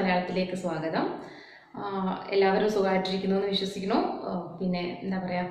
മലയാളത്തിലേക്ക് സ്വാഗതം ആഹ് എല്ലാവരും സുഖമായിട്ടിരിക്കുന്നു എന്ന് വിശ്വസിക്കുന്നു ആഹ് പിന്നെ എന്താ പറയുക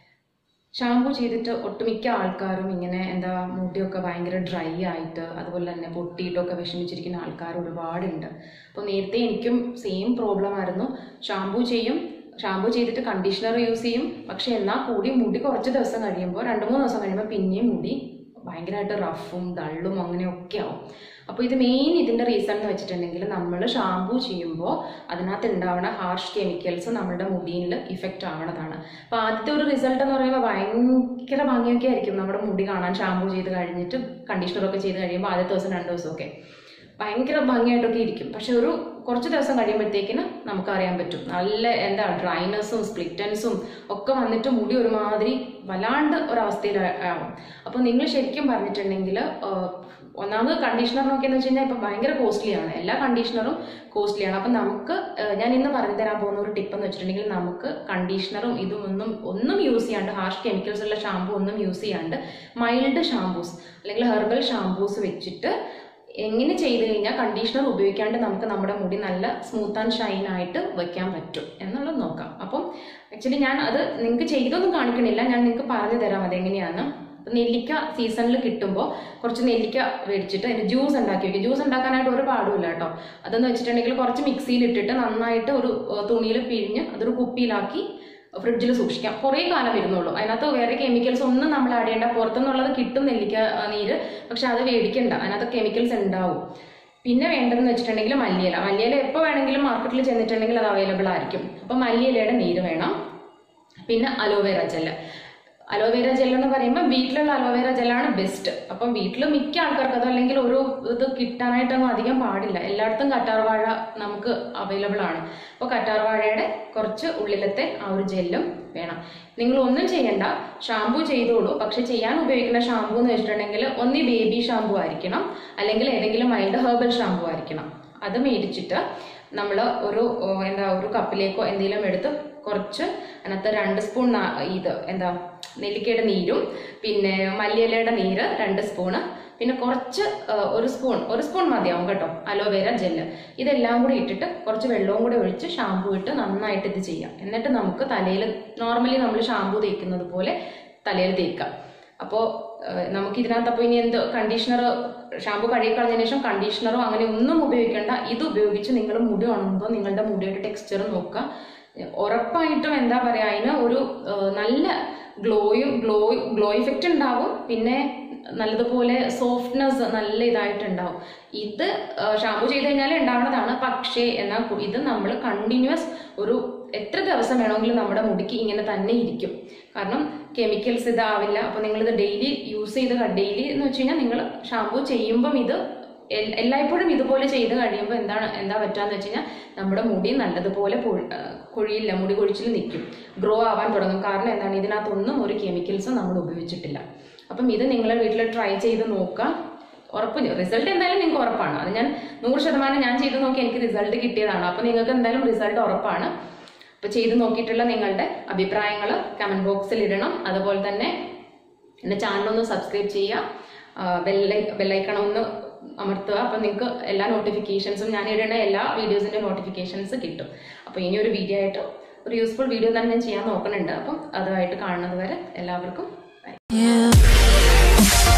ഷാമ്പു ചെയ്തിട്ട് ഒട്ടുമിക്ക ആൾക്കാരും ഇങ്ങനെ എന്താ മുടിയൊക്കെ ഭയങ്കര ഡ്രൈ ആയിട്ട് അതുപോലെ തന്നെ പൊട്ടിയിട്ടൊക്കെ വിഷമിച്ചിരിക്കുന്ന ആൾക്കാർ ഒരുപാടുണ്ട് അപ്പോൾ നേരത്തെ എനിക്കും സെയിം പ്രോബ്ലം ആയിരുന്നു ഷാമ്പു ചെയ്യും ഷാമ്പു ചെയ്തിട്ട് കണ്ടീഷണർ യൂസ് ചെയ്യും പക്ഷെ എന്നാൽ കൂടി മുടി കുറച്ച് ദിവസം കഴിയുമ്പോൾ രണ്ട് മൂന്ന് ദിവസം കഴിയുമ്പോൾ പിന്നെയും മുടി ഭയങ്കരമായിട്ട് റഫും ഡള്ളും അങ്ങനെയൊക്കെ ആവും അപ്പോൾ ഇത് മെയിൻ ഇതിൻ്റെ റീസൺ എന്ന് വെച്ചിട്ടുണ്ടെങ്കിൽ നമ്മൾ ഷാമ്പു ചെയ്യുമ്പോൾ അതിനകത്ത് ഉണ്ടാവുന്ന ഹാർഷ് കെമിക്കൽസ് നമ്മുടെ മുടിയിൽ ഇഫക്റ്റ് ആവണതാണ് അപ്പോൾ ആദ്യത്തെ ഒരു റിസൾട്ട് എന്ന് പറയുമ്പോൾ ഭയങ്കര ഭംഗിയൊക്കെ ആയിരിക്കും നമ്മുടെ മുടി കാണാൻ ഷാമ്പു ചെയ്ത് കഴിഞ്ഞിട്ട് കണ്ടീഷണറൊക്കെ ചെയ്ത് കഴിയുമ്പോൾ ആദ്യത്തെ ദിവസം രണ്ട് ദിവസമൊക്കെ ഭയങ്കര ഭംഗിയായിട്ടൊക്കെ ഇരിക്കും പക്ഷെ ഒരു കുറച്ച് ദിവസം കഴിയുമ്പോഴത്തേക്കിന് നമുക്കറിയാൻ പറ്റും നല്ല എന്താ ഡ്രൈനെസ്സും സ്പ്ലിറ്റൻസും ഒക്കെ വന്നിട്ട് മുടി ഒരുമാതിരി വല്ലാണ്ട് ഒരവസ്ഥയിൽ ആവും അപ്പോൾ നിങ്ങൾ ശരിക്കും പറഞ്ഞിട്ടുണ്ടെങ്കിൽ ഒന്നാമത് കണ്ടീഷണർ നോക്കിയെന്ന് വെച്ച് കഴിഞ്ഞാൽ ഇപ്പം ഭയങ്കര കോസ്റ്റ്ലിയാണ് എല്ലാ കണ്ടീഷണറും കോസ്റ്റ്ലിയാണ് അപ്പം നമുക്ക് ഏഹ്, ഞാൻ ഇന്ന് പറഞ്ഞു തരാൻ പോകുന്ന ഒരു ടിപ്പ് എന്ന് വെച്ചിട്ടുണ്ടെങ്കിൽ നമുക്ക് കണ്ടീഷണറും ഇതും ഒന്നും ഒന്നും യൂസ് ചെയ്യാണ്ട് ഹാർഷ് കെമിക്കൽസ് ഉള്ള ഷാമ്പു ഒന്നും യൂസ് ചെയ്യാണ്ട് മൈൽഡ് ഷാമ്പൂസ് അല്ലെങ്കിൽ ഹെർബൽ ഷാമ്പൂസ് വെച്ചിട്ട് എങ്ങനെ ചെയ്ത് കഴിഞ്ഞാൽ കണ്ടീഷണർ ഉപയോഗിക്കാണ്ട് നമുക്ക് നമ്മുടെ മുടി നല്ല സ്മൂത്ത് ആൻഡ് ഷൈൻ ആയിട്ട് വെക്കാൻ പറ്റും എന്നുള്ളത് നോക്കാം അപ്പം ആക്ച്വലി ഞാൻ അത് നിങ്ങൾക്ക് ചെയ്തൊന്നും കാണിക്കണില്ല ഞാൻ നിങ്ങൾക്ക് പറഞ്ഞു തരാം അതെങ്ങനെയാണ് ഇപ്പം നെല്ലിക്ക സീസണിൽ കിട്ടുമ്പോൾ കുറച്ച് നെല്ലിക്ക മേടിച്ചിട്ട് അതിൻ്റെ ജ്യൂസ് ഉണ്ടാക്കി വെക്കും ജ്യൂസ് ഉണ്ടാക്കാനായിട്ട് ഒരു പാടുമില്ല കേട്ടോ അതെന്ന് വെച്ചിട്ടുണ്ടെങ്കിൽ കുറച്ച് മിക്സിയിൽ ഇട്ടിട്ട് നന്നായിട്ട് ഒരു തുണിയിൽ പിഴിഞ്ഞ് അതൊരു കുപ്പിയിലാക്കി ഫ്രിഡ്ജിൽ സൂക്ഷിക്കാം കുറേ കാലം വരുന്നുള്ളൂ അതിനകത്ത് വേറെ കെമിക്കൽസ് ഒന്നും നമ്മൾ ആഡ് ചെയ്യേണ്ട പുറത്തുനിന്നുള്ളത് കിട്ടും നെല്ലിക്ക ആ, നീര് പക്ഷെ അത് മേടിക്കണ്ട അതിനകത്ത് കെമിക്കൽസ് ഉണ്ടാവും പിന്നെ വേണ്ടതെന്ന് വെച്ചിട്ടുണ്ടെങ്കിൽ മല്ലിയില മല്ലിയില എപ്പോൾ വേണമെങ്കിലും മാർക്കറ്റിൽ ചെന്നിട്ടുണ്ടെങ്കിൽ അത് അവൈലബിൾ ആയിരിക്കും അപ്പം മല്ലിയിലയുടെ നീര് വേണം പിന്നെ അലോവേറ ജെല്ല് അലോവേറ ജെൽ എന്ന് പറയുമ്പോൾ വീട്ടിലുള്ള അലോവേറ ജെല്ലാണ് ബെസ്റ്റ് അപ്പം വീട്ടിൽ മിക്ക ആൾക്കാർക്ക് അത് അല്ലെങ്കിൽ ഒരു ഇത് കിട്ടാനായിട്ടൊന്നും അധികം പാടില്ല എല്ലായിടത്തും കറ്റാർവാഴ നമുക്ക് അവൈലബിൾ ആണ് അപ്പോൾ കറ്റാർവാഴയുടെ കുറച്ച് ഉള്ളിലത്തെ ആ ഒരു ജെല്ലും വേണം നിങ്ങൾ ഒന്നും ചെയ്യണ്ട ഷാമ്പു ചെയ്തോളൂ പക്ഷെ ചെയ്യാൻ ഉപയോഗിക്കുന്ന ഷാമ്പു എന്ന് വെച്ചിട്ടുണ്ടെങ്കിൽ ഒന്നി ബേബി ഷാമ്പു ആയിരിക്കണം അല്ലെങ്കിൽ ഏതെങ്കിലും മൈൽഡ് ഹെർബൽ ഷാമ്പു ആയിരിക്കണം അത് മേടിച്ചിട്ട് നമ്മൾ ഒരു ഓ, എന്താ ഒരു കപ്പിലേക്കോ എന്തെങ്കിലും എടുത്ത് കുറച്ച് അതിനകത്ത് രണ്ട് സ്പൂൺ നാ- ഇത് എന്താ നെല്ലിക്കയുടെ നീരും പിന്നെ മല്ലിയിലയുടെ നീര് രണ്ട് സ്പൂണ് പിന്നെ കുറച്ച് ആ, ഒരു സ്പൂൺ ഒരു സ്പൂൺ മതിയാവും കേട്ടോ അലോവേര ജെല്ല് ഇതെല്ലാം കൂടി ഇട്ടിട്ട് കുറച്ച് വെള്ളവും കൂടി ഒഴിച്ച് ഷാമ്പു ഇട്ട് നന്നായിട്ട് ഇത് ചെയ്യാം എന്നിട്ട് നമുക്ക് തലയിൽ നോർമലി നമ്മൾ ഷാമ്പു തേക്കുന്നത് പോലെ തലയിൽ തേക്കാം അപ്പോൾ നമുക്ക് ഇതിനകത്ത് അപ്പോൾ ഇനി എന്ത് കണ്ടീഷണർ ഷാമ്പു കഴുകി കളഞ്ഞതിന് ശേഷം കണ്ടീഷണറോ അങ്ങനെ ഒന്നും ഉപയോഗിക്കേണ്ട ഇത് ഉപയോഗിച്ച് നിങ്ങൾ മുടി ഉണങ്ങുമ്പോൾ നിങ്ങളുടെ മുടിയുടെ ടെക്സ്ചർ നോക്കുക ഉറപ്പായിട്ടും എന്താ പറയുക അതിന് ഒരു ഏഹ്, നല്ല ഗ്ലോയും ഗ്ലോ ഗ്ലോ ഇഫക്റ്റ് ഉണ്ടാവും പിന്നെ നല്ലതുപോലെ സോഫ്റ്റ്നെസ് നല്ല ഇതായിട്ടുണ്ടാവും ഇത് ഷാമ്പു ചെയ്ത് കഴിഞ്ഞാൽ ഉണ്ടാവുന്നതാണ് പക്ഷേ എന്നാൽ കു- ഇത് നമ്മൾ കണ്ടിന്യൂസ് ഒരു എത്ര ദിവസം വേണമെങ്കിലും നമ്മുടെ മുടിക്ക് ഇങ്ങനെ തന്നെ ഇരിക്കും കാരണം കെമിക്കൽസ് ഇതാവില്ല അപ്പോൾ നിങ്ങളിത് ഡെയിലി യൂസ് ചെയ്ത് ഡെയിലി എന്ന് വെച്ച് കഴിഞ്ഞാൽ നിങ്ങൾ ഷാമ്പു ചെയ്യുമ്പം ഇത് എൽ- എല്ലായ്പ്പോഴും ഇതുപോലെ ചെയ്ത് കഴിയുമ്പോൾ എന്താണ് എന്താ പറ്റാന്ന് വെച്ച് കഴിഞ്ഞാൽ നമ്മുടെ മുടി നല്ലതുപോലെ പൊഴി- ആ, കൊഴിയില്ല മുടി കൊഴിച്ചിൽ നിൽക്കും ഗ്രോ ആവാൻ തുടങ്ങും കാരണം എന്താണ് ഇതിനകത്തൊന്നും ഒരു കെമിക്കൽസും നമ്മൾ ഉപയോഗിച്ചിട്ടില്ല അപ്പം ഇത് നിങ്ങൾ വീട്ടിൽ ട്രൈ ചെയ്ത് നോക്കുക ഉറപ്പ് റിസൾട്ട് എന്തായാലും നിങ്ങൾക്ക് ഉറപ്പാണ് അത് ഞാൻ നൂറ് ശതമാനം ഞാൻ ചെയ്ത് നോക്കി എനിക്ക് റിസൾട്ട് കിട്ടിയതാണ് അപ്പോൾ നിങ്ങൾക്ക് എന്തായാലും റിസൾട്ട് ഉറപ്പാണ് അപ്പോൾ ചെയ്ത് നോക്കിയിട്ടുള്ള നിങ്ങളുടെ അഭിപ്രായങ്ങൾ കമൻറ്റ് ബോക്സിൽ ഇടണം അതുപോലെ തന്നെ എൻ്റെ ചാനലൊന്ന് സബ്സ്ക്രൈബ് ചെയ്യുക ബെല്ലൈ ബെല്ലൈക്കണം ഒന്ന് അമർത്തുക അപ്പോൾ നിങ്ങൾക്ക് എല്ലാ നോട്ടിഫിക്കേഷൻസും ഞാൻ ഇടുന്ന എല്ലാ വീഡിയോസിൻ്റെ നോട്ടിഫിക്കേഷൻസ് കിട്ടും അപ്പോൾ ഇനി ഒരു വീഡിയോ ആയിട്ട് ഒരു യൂസ്ഫുൾ വീഡിയോ തന്നെ ഞാൻ ചെയ്യാൻ നോക്കുന്നുണ്ട് അപ്പം അതുമായിട്ട് കാണുന്നത് വരെ എല്ലാവർക്കും ബൈ Yeah.